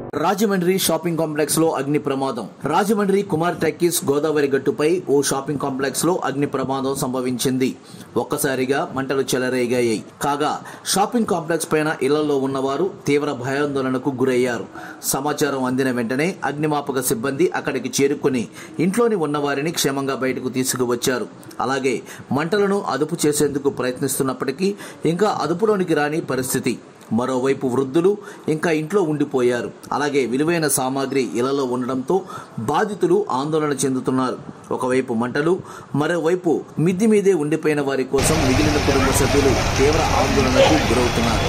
Rajahmundry shopping complex లో అగ్ని ప్రమాదం రాజమండ్రి కుమార్ టెక్కీస్ గోదావరి గట్టుపై ఓ షాపింగ్ కాంప్లెక్స్ లో అగ్ని ప్రమాదం సంభవించింది ఒక్కసారిగా మంటలు చెలరేగాయి కాగా షాపింగ్ కాంప్లెక్స్ పైన ఇళ్లలో ఉన్నవారు తీవ్ర భయాందోళనకు గురయ్యారు సమాచారం అందిన వెంటనే అగ్నిమాపక సిబ్బంది అక్కడికి చేరుకుని ఇంట్లోని ఉన్నవారిని క్షేమంగా బయటకు తీసుకువచ్చారు అలాగే మంటలను అదుపు చేసేందుకు ప్రయత్నిస్తున్నప్పటికీ ఇంకా అదుపులోనికి రాని పరిస్థితి మరోవైపు వృద్ధులు ఇంకా ఇంట్లో ఉండిపోయారు అలాగే విలువైన సామాగ్రి ఇళ్లలో ఉండడంతో బాధితులు ఆందోళన చెందుతున్నారు ఒకవైపు మంటలు మరోవైపు మిద్ది మీదే ఉండిపోయిన వారి కోసం మిగిలిన కుటుంబ సభ్యులు తీవ్ర ఆందోళనకు గురవుతున్నారు